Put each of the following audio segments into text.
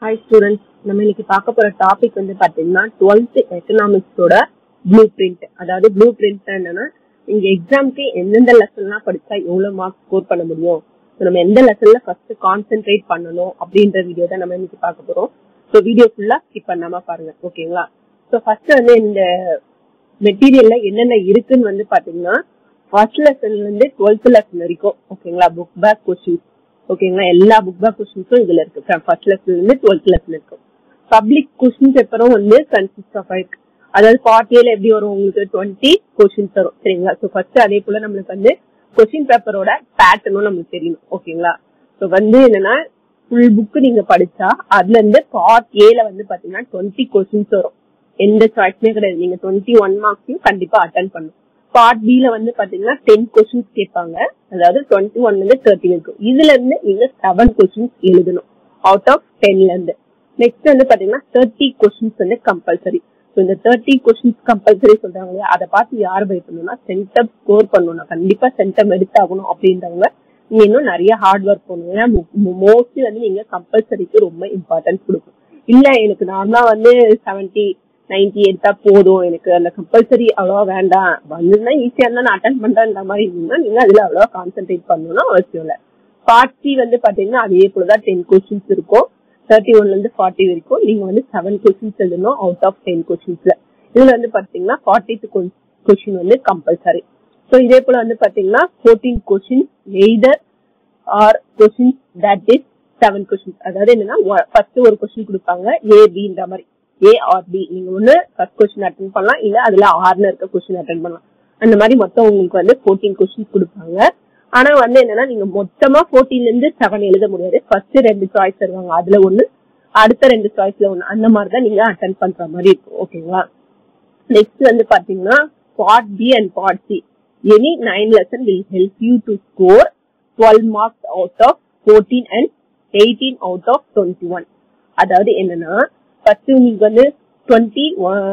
hi students நம்ம இன்னைக்கு பார்க்க போற டாபிக் வந்து பாத்தீங்கன்னா டுவெல்த் எக்கனாமிக்ஸோட ப்ளூ பிரிண்ட் அதாவது ப்ளூ பிரிண்ட் என்னன்னா இங்க எக்ஸாம்க்கு எந்தெந்த லெசன்லாம் படிச்சா எவ்வளவு மார்க் ஸ்கோர் பண்ண முடியும் So, நம்ம எந்த லெசன்ல ஃபர்ஸ்ட் கான்சென்ட்ரேட் பண்ணணும் அப்படின்ற வீடியோ தான் நம்ம இன்னைக்கு பார்க்க போறோம் ஸோ வீடியோ ஃபுல்லா ஸ்கிப் பண்ணாம பாருங்க ஓகேங்களா ஸோ ஃபர்ஸ்ட் வந்து இந்த மெட்டீரியல்ல என்னென்ன இருக்குன்னு வந்து பாத்தீங்கன்னா ஃபர்ஸ்ட் லெசன்ல இருந்து டுவெல்த் லெசன் வரைக்கும் ஓகேங்களா புக் பேக் கொஸ்டின்ஸ் ஓகேங்களா எல்லா புக் பேக் கொஸ்டின்ஸும் இதுல இருக்கு ஃபர்ஸ்ட் லெசன்ல இருந்து டுவெல்த் லெசன் இருக்கும் பப்ளிக் கொஸ்டின் பேப்பரும் வந்து கன்சிஸ்ட் ஆஃப் ஆயிருக்கு அதாவது பார்ட் ஏல எப்படி வரும் உங்களுக்கு டுவெண்ட்டி கொஸ்டின்ஸ் வரும் சரிங்களா ஸோ ஃபர்ஸ்ட் அதே போல நம்மளுக்கு வந்து கொஸ்டின் பேப்பரோட பேட்டர்னும் நமக்கு தெரியணும் ஓகேங்களா ஸோ வந்து என்னன்னா ஃபுல் புக் நீங்க படிச்சா அதுல இருந்து பார்ட் ஏல வந்து பாத்தீங்கன்னா டுவெண்ட்டி கொஸ்டின்ஸ் வரும் எந்த சாய்ஸுமே கிடையாது நீங்க டுவெண்ட்டி ஒன் மார்க்ஸையும் கண்டிப்பா அட்டன் பண்ணும் பார்ட் பி ல வந்து பாத்தீங்கன்னா டென் கொஸ்டின்ஸ் கேட்பாங்க அதாவது டுவெண்ட்டி ஒன்ல இருந்து தேர்ட்டி இருக்கும் இதுல இருந்து நீங்க செவன் கொஸ்டின்ஸ் எழுதணும் அவுட் ஆஃப் டென்ல இருந்து நெக்ஸ்ட் வந்து பாத்தீங்கன்னா தேர்ட்டி கொஸ்டின்ஸ் வந்து கம்பல்சரி ஸோ இந்த தேர்ட்டி கொஸ்டின்ஸ் கம்பல்சரி சொல்றாங்க இல்லையா அதை பார்த்து யார் பயப்படணும்னா சென்டம் ஸ்கோர் பண்ணணும் கண்டிப்பா சென்டம் எடுத்தாகணும் அப்படின்றவங்க நீங்க இன்னும் நிறைய ஹார்ட் ஒர்க் பண்ணணும் ஏன்னா மோஸ்ட்லி வந்து நீங்க கம்பல்சரிக்கு ரொம்ப இம்பார்ட்டன்ஸ் கொடுக்கும் இல்ல எனக்கு நார்மலா வந்து செவன்டி நைன்டி எடுத்தா போதும் எனக்கு அந்த கம்பல்சரி அவ்வளவா வேண்டாம் வந்துன்னா ஈஸியா இருந்தா நான் அட்டன் பண்றேன்ற மாதிரி இருந்தீங்கன்னா நீங்க அதுல அவ்வளவா கான்சென்ட்ரேட் பண்ணணும்னு அவசியம் இல்ல பார்ட் சி வந்து பாத்தீங்கன்னா அதே போலதான் டென் கொஸ்டின்ஸ் இருக்கும் தேர்ட்டி ஒன்ல இருந்து ஃபார்ட்டி வரைக்கும் நீங்க வந்து செவன் கொஸ்டின்ஸ் எழுதணும் அவுட் ஆஃப் டென் கொஸ்டின்ஸ்ல இதுல வந்து பாத்தீங்கன்னா ஃபார்ட்டி கொஸ்டின் வந்து கம்பல்சரி ஸோ இதே போல வந்து பாத்தீங்கன்னா fourteen question either or question that is seven question அதாவது என்னன்னா ஃபர்ஸ்ட் ஒரு கொஸ்டின் கொடுப்பாங்க ஏ பின்ற மாதிரி ஏ ஆர் பி நீங்க ஒண்ணு ஃபர்ஸ்ட் கொஸ்டின் அட்டன் பண்ணலாம் இல்ல அதுல ஆறுல இருக்க கொஸ்டின் அட்டன் பண்ணலாம் அந்த மாதிரி மொத்தம் உங்களுக்கு வந்து ஃபோர்டீன் கொஸ்டின் கொடுப்பாங்க ஆனா வந்து என்னன்னா நீங்க மொத்தமா ஃபோர்டீன்ல இருந்து செவன் எழுத முடியாது ஃபர்ஸ்ட் ரெண்டு சாய்ஸ் தருவாங்க அதுல ஒண்ணு அடுத்த ரெண்டு சாய்ஸ்ல ஒண்ணு அந்த மாதிரி தான் நீங்க அட்டன் பண்ற மாதிரி இருக்கும் ஓகேங்களா நெக்ஸ்ட் வந்து பாத்தீங்கன்னா part B and part C any nine lesson will help you to score twelve marks out of fourteen and eighteen out of twenty one அதாவது என்னன்னா ஃபர்ஸ்ட் உங்களுக்கு வந்து டுவெண்ட்டி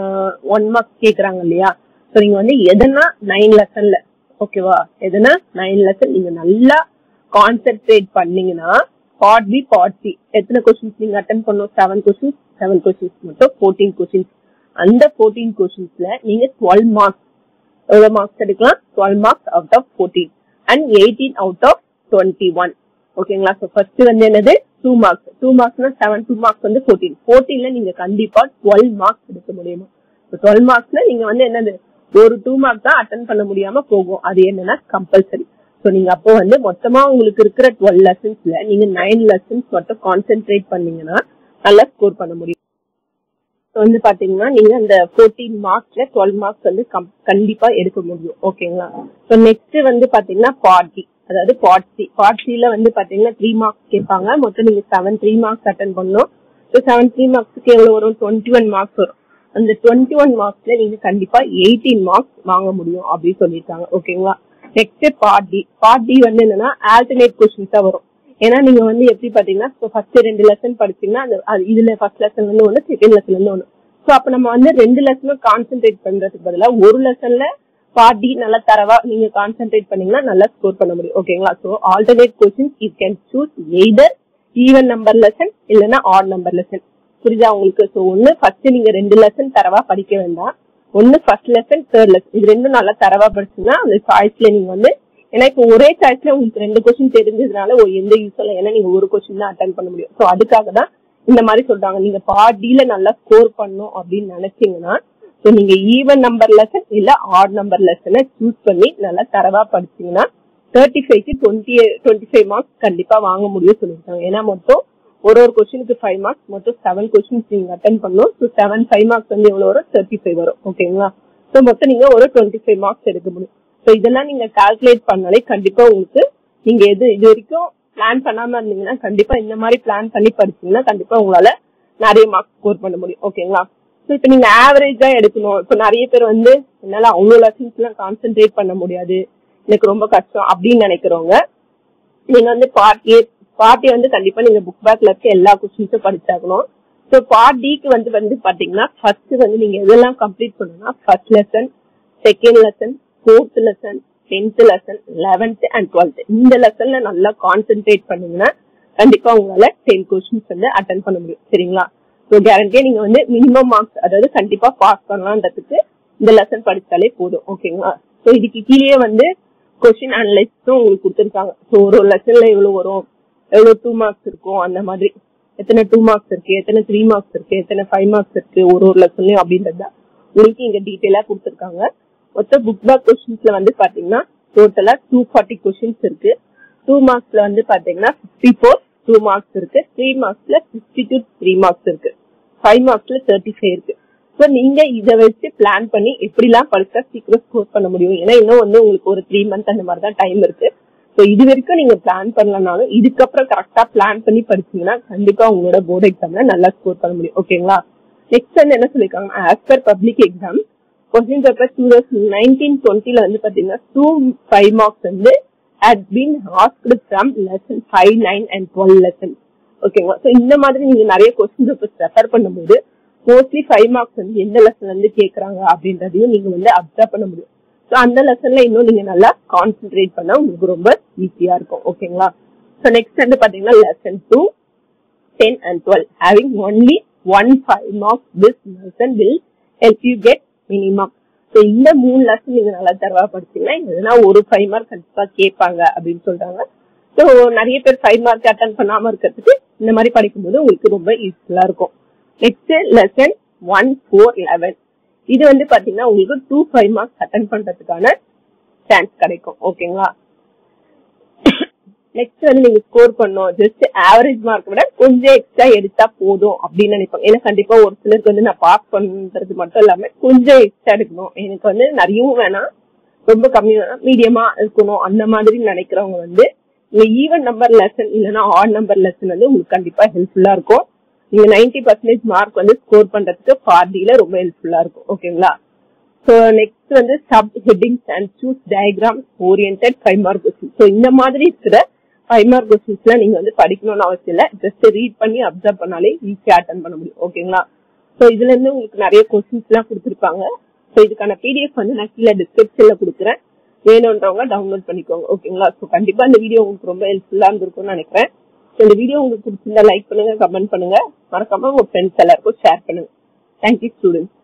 ஒன் மார்க்ஸ் கேக்குறாங்க இல்லையா ஸோ நீங்க வந்து எதனா நைன் லெசன்ல ஓகேவா எதனா நைன் லெசன் நீங்க நல்லா கான்சென்ட்ரேட் பண்ணீங்கன்னா பார்ட் பி பார்ட் சி எத்தனை கொஸ்டின்ஸ் நீங்க அட்டன் பண்ணணும் செவன் கொஸ்டின்ஸ் செவன் கொஸ்டின்ஸ் மட்டும் ஃபோர்டீன் கொஸ்டின்ஸ் அந்த ஃபோர்டீன் கொஸ்டின்ஸ்ல நீங்க டுவெல் மார்க்ஸ் எவ்வளவு மார்க்ஸ் எடுக்கலாம் twelve marks out of fourteen and eighteen out of twenty one ஓகேங்களா ஸோ ஃபர்ஸ்ட் வந்து என்னது டூ மார்க்ஸ் டூ மார்க்ஸ்னா செவன் டூ மார்க்ஸ் வந்து ஃபோர்டீன் ஃபோர்டீன்ல நீங்க கண்டிப்பா டுவெல் மார்க்ஸ் எடுக்க முடியுமா டுவெல் மார்க்ஸ்ல நீங்க வந்து என்னது ஒரு டூ மார்க் தான் அட்டன் பண்ண முடியாம போகும் அது என்னன்னா கம்பல்சரி ஸோ நீங்க அப்போ வந்து மொத்தமா உங்களுக்கு இருக்கிற டுவெல் லெசன்ஸ்ல நீங்க நைன் லெசன்ஸ் மட்டும் கான்சென்ட்ரேட் பண்ணீங்கன்னா நல்லா ஸ்கோர் பண்ண முடியும் ஸோ வந்து பாத்தீங்கன்னா நீங்க அந்த ஃபோர்டீன் மார்க்ஸ்ல டுவெல் மார்க்ஸ் வந்து கண்டிப்பா எடுக்க முடியும் ஓகேங்களா ஸோ நெக்ஸ்ட் வந்து பாத்தீங்கன்னா பார்ட்டி அதாவது பார்ட் சி பார்ட் சில வந்து பாத்தீங்கன்னா த்ரீ மார்க்ஸ் கேட்பாங்க மொத்தம் நீங்க செவன் த்ரீ மார்க்ஸ் அட்டன் பண்ணணும் ஸோ செவன் த்ரீ மார்க்ஸ்க்கு எவ்வளவு வரும் டுவெண்ட்டி ஒன் மார்க்ஸ் வரும் அந்த டுவெண்ட்டி ஒன் மார்க்ஸ்ல நீங்க கண்டிப்பா எயிட்டீன் மார்க்ஸ் வாங்க முடியும் அப்படின்னு சொல்லியிருக்காங்க ஓகேங்களா next part D part D வந்து என்னன்னா ஆல்டர்னேட் கொஸ்டின்ஸ் தான் வரும் ஏன்னா நீங்க வந்து எப்படி பாத்தீங்கன்னா ஃபர்ஸ்ட் ரெண்டு லெசன் படிச்சீங்கன்னா அந்த இதுல ஃபர்ஸ்ட் லெசன்ல இருந்து ஒன்று செகண்ட் லெசன்ல இருந்து ஒன்று ஸோ அப்ப நம்ம வந்து ரெண்டு லெசனும் கான்சென்ட்ரேட் பண்றதுக்கு பதிலாக ஒரு லெசன்ல பார்ட் டி நல்லா தரவா நீங்க கான்சென்ட்ரேட் பண்ணீங்கன்னா நல்லா ஸ்கோர் பண்ண முடியும் ஓகேங்களா so alternate questions you can choose either even number lesson இல்லைன்னா ஆட் நம்பர் லெசன் புரியுதா உங்களுக்கு ஸோ ஒன்னு ஃபர்ஸ்ட் நீங்க ரெண்டு லெசன் தரவா படிக்க வேண்டாம் ஒன்னு ஃபர்ஸ்ட் லெசன் தேர்ட் லெசன் இது ரெண்டும் நல்லா தரவா படிச்சீங்கன்னா அந்த சாய்ஸ்ல நீங்க வந்து ஏன்னா இப்போ ஒரே சாய்ஸ்ல உங்களுக்கு ரெண்டு கொஸ்டின் தெரிஞ்சதுனால எந்த யூஸ் இல்லை ஏன்னா நீங்க ஒரு கொஸ்டின் தான் அட்டன் பண்ண முடியும் ஸோ அதுக்காக தான் இந்த மாதிரி சொல்றாங்க நீங்க பார்ட் டில நல்லா ஸ்கோர் பண்ணும் அப்படின்னு நினைச்சீங்கன்னா ஸோ நீங்க ஈவன் நம்பர் லெசன் இல்ல ஆட் நம்பர் லெசனை சூஸ் பண்ணி நல்லா தரவா படிச்சீங்கன்னா தேர்ட்டி ஃபைவ்க்கு டுவெண்ட்டி டுவெண்ட்டி ஃபைவ் மார்க்ஸ் கண்டிப்பா வாங்க முடியும் சொல்லியிருக்காங்க ஏன்னா மொத்தம் ஒரு ஒரு கொஸ்டினுக்கு ஃபைவ் மார்க்ஸ் மொத்தம் செவன் கொஸ்டின்ஸ் நீங்க அட்டன் பண்ணணும் ஸோ செவன் ஃபைவ் மார்க்ஸ் வந்து எவ்வளவு வரும் தேர்ட்டி ஃபைவ் வரும் ஓகேங்களா ஸோ மொத்தம் நீங்க ஒரு டுவெண்ட்டி ஃபைவ் மார்க்ஸ் எடுக்க முடியும் ஸோ இதெல்லாம் நீங்க கால்குலேட் பண்ணாலே கண்டிப்பா உங்களுக்கு நீங்க எது இது வரைக்கும் பிளான் பண்ணாம இருந்தீங்கன்னா கண்டிப்பா இந்த மாதிரி பிளான் பண்ணி படிச்சீங்கன்னா கண்டிப்பா உங்களால நிறைய மார்க்ஸ் ஸ்கோர் பண்ண முடியும் ஓகேங்களா ஸோ இப்போ நீங்க ஆவரேஜா எடுக்கணும் இப்போ நிறைய பேர் வந்து என்னால அவ்வளோ லெசன்ஸ் எல்லாம் கான்சென்ட்ரேட் பண்ண முடியாது எனக்கு ரொம்ப கஷ்டம் அப்படின்னு நினைக்கிறவங்க நீங்க வந்து பார்ட் ஏ பார்ட் ஏ வந்து கண்டிப்பா நீங்க புக் பேக்ல இருக்க எல்லா கொஸ்டின்ஸும் படிச்சாகணும் ஸோ பார்ட் டிக்கு வந்து வந்து பாத்தீங்கன்னா ஃபர்ஸ்ட் வந்து நீங்க எதெல்லாம் கம்ப்ளீட் பண்ணணும்னா first lesson second lesson fourth lesson tenth lesson eleventh and twelfth இந்த லெசன்ல நல்லா கான்சென்ட்ரேட் பண்ணீங்கன்னா கண்டிப்பா உங்களால டென் கொஸ்டின்ஸ் வந்து அட்டன் பண்ண முடியும் சரிங்களா ஸோ கேரண்டியா நீங்க வந்து மினிமம் மார்க்ஸ் அதாவது கண்டிப்பா பாஸ் பண்ணலான்றதுக்கு இந்த லெசன் படிச்சாலே போதும் ஓகேங்களா ஸோ இதுக்கு கீழே வந்து கொஸ்டின் அனலைஸும் உங்களுக்கு கொடுத்துருக்காங்க ஸோ ஒரு ஒரு லெசன்ல எவ்வளவு வரும் எவ்வளவு டூ மார்க்ஸ் இருக்கும் அந்த மாதிரி எத்தனை டூ மார்க்ஸ் இருக்கு எத்தனை த்ரீ மார்க்ஸ் இருக்கு எத்தனை ஃபைவ் மார்க்ஸ் இருக்கு ஒரு ஒரு லெசன்லயும் அப்படின்றது தான் உங்களுக்கு இங்க டீட்டெயிலா கொடுத்துருக்காங்க மொத்த புக் பேக் கொஸ்டின்ஸ்ல வந்து பாத்தீங்கன்னா டோட்டலா டூ ஃபார்ட்டி கொஸ்டின்ஸ் இருக்கு டூ மார்க்ஸ்ல வந்து பாத்தீங்கன்னா ஃபிஃப்டி ஃபோர் டூ மார்க்ஸ் இருக்கு த்ரீ மார்க்ஸ்ல சிக்ஸ்டி டூ த்ரீ மார்க்ஸ் இருக்கு ஃபைவ் மார்க்ஸ்ல தேர்ட்டி ஃபைவ் இருக்கு ஸோ நீங்க இதை வச்சு பிளான் பண்ணி எப்படிலாம் படிச்சா சீக்கிரம் ஸ்கோர் பண்ண முடியும் ஏன்னா இன்னும் வந்து உங்களுக்கு ஒரு த்ரீ மந்த் அந்த மாதிரி தான் டைம் இருக்கு ஸோ இது வரைக்கும் நீங்க பிளான் பண்ணலனாலும் இதுக்கப்புறம் கரெக்டா பிளான் பண்ணி படிச்சீங்கன்னா கண்டிப்பா உங்களோட போர்டு எக்ஸாம்ல நல்லா ஸ்கோர் பண்ண முடியும் ஓகேங்களா நெக்ஸ்ட் வந்து என்ன சொல்லிருக்காங்க as per public exam question paper two thousand nineteen டுவெண்ட்டில வந்து பாத்தீங்கன்னா டூ ஃபைவ் மார்க்ஸ் வந்து had been asked from lesson five nine and twelve lesson ஓகேங்களா ஸோ இந்த மாதிரி நீங்க நிறைய கொஸ்டின் பேப்பர்ஸ் ரெஃபர் பண்ணும்போது மோஸ்ட்லி ஃபைவ் மார்க்ஸ் வந்து எந்த லெசன்ல இருந்து கேக்குறாங்க அப்படின்றதையும் நீங்க வந்து அப்சர்வ் பண்ண முடியும் ஸோ அந்த லெசன்ல இன்னும் நீங்க நல்லா கான்சென்ட்ரேட் பண்ணா உங்களுக்கு ரொம்ப ஈஸியா இருக்கும் ஓகேங்களா ஸோ நெக்ஸ்ட் வந்து பாத்தீங்கன்னா lesson two ten and twelve having only one five marks this lesson will help you get minimum so இந்த மூணு லெசன் நீங்க நல்லா தரவா படிச்சீங்கன்னா எதுனா ஒரு ஃபைவ் மார்க் கண்டிப்பா கேட்பாங்க அப்படின்னு சொல்றாங்க ஸோ நிறைய பேர் ஃபைவ் மார்க் அட்டன் பண்ணாம இருக்கிறதுக்கு இந்த மாதிரி படிக்கும்போது உங்களுக்கு ரொம்ப யூஸ்ஃபுல்லா இருக்கும் next lesson one four eleven இது வந்து பாத்தீங்கன்னா உங்களுக்கு டூ ஃபைவ் மார்க்ஸ் அட்டன் பண்றதுக்கான சான்ஸ் கிடைக்கும் ஓகேங்களா நெக்ஸ்ட் வந்து நீங்க ஸ்கோர் பண்ணோம் ஜஸ்ட் ஆவரேஜ் மார்க் விட கொஞ்சம் எக்ஸ்ட்ரா எடுத்தா போதும் அப்படின்னு நினைப்பாங்க ஏன்னா கண்டிப்பா ஒரு சிலருக்கு வந்து நான் பாஸ் பண்றது மட்டும் இல்லாம கொஞ்சம் எக்ஸ்ட்ரா எடுக்கணும் எனக்கு வந்து நிறையவும் வேணாம் ரொம்ப கம்மி வேணாம் மீடியமா இருக்கணும் அந்த மாதிரி நினைக்கிறவங்க வந்து நீங்க ஈவன் நம்பர் லெசன் இல்லைன்னா ஆட் நம்பர் லெசன் வந்து உங்களுக்கு கண்டிப்பா ஹெல்ப்ஃபுல்லா இருக்கும் நீங்க நைன்டி பர்சன்டேஜ் மார்க் வந்து ஸ்கோர் பண்றதுக்கு பார்ட்டியில ரொம்ப ஹெல்ப்ஃபுல்லா இருக்கும் ஓகேங்களா ஸோ நெக்ஸ்ட் வந்து sub headings and choose diagram orient five mark question so இந்த மாதிரி இருக்கிற ஃபைவ் மார்க் கொஸ்டின்ஸ்லாம் நீங்க வந்து படிக்கணும்னு அவசியம் இல்லை ஜஸ்ட் ரீட் பண்ணி அப்சர்வ் பண்ணாலே ஈஸியா அட்டன் பண்ண முடியும் ஓகேங்களா ஸோ இதுல இருந்து உங்களுக்கு நிறைய கொஸ்டின்ஸ் எல்லாம் கொடுத்துருப்பாங்க ஸோ இதுக்கான பிடிஎஃப் வந்து நான் கீழே டிஸ்கிரிப்ஷன்ல கொடுக்குறேன் வேணுன்றவங்க டவுன்லோட் பண்ணிக்கோங்க ஓகேங்களா ஸோ கண்டிப்பா இந்த வீடியோ உங்களுக்கு ரொம்ப ஹெல்ப்ஃபுல்லா இருந்திருக்கும்னு நினைக்கிறேன் ஸோ இந்த வீடியோ உங்களுக்கு பிடிச்சிருந்தா லைக் பண்ணுங்க கமெண்ட் பண்ணுங்க மறக்காம உங்க ஃப்ரெண்ட்ஸ் எல்லாருக்கும் ஷேர் பண்ணுங்க தேங்க்யூ ஸ்டூடெண்ட்ஸ்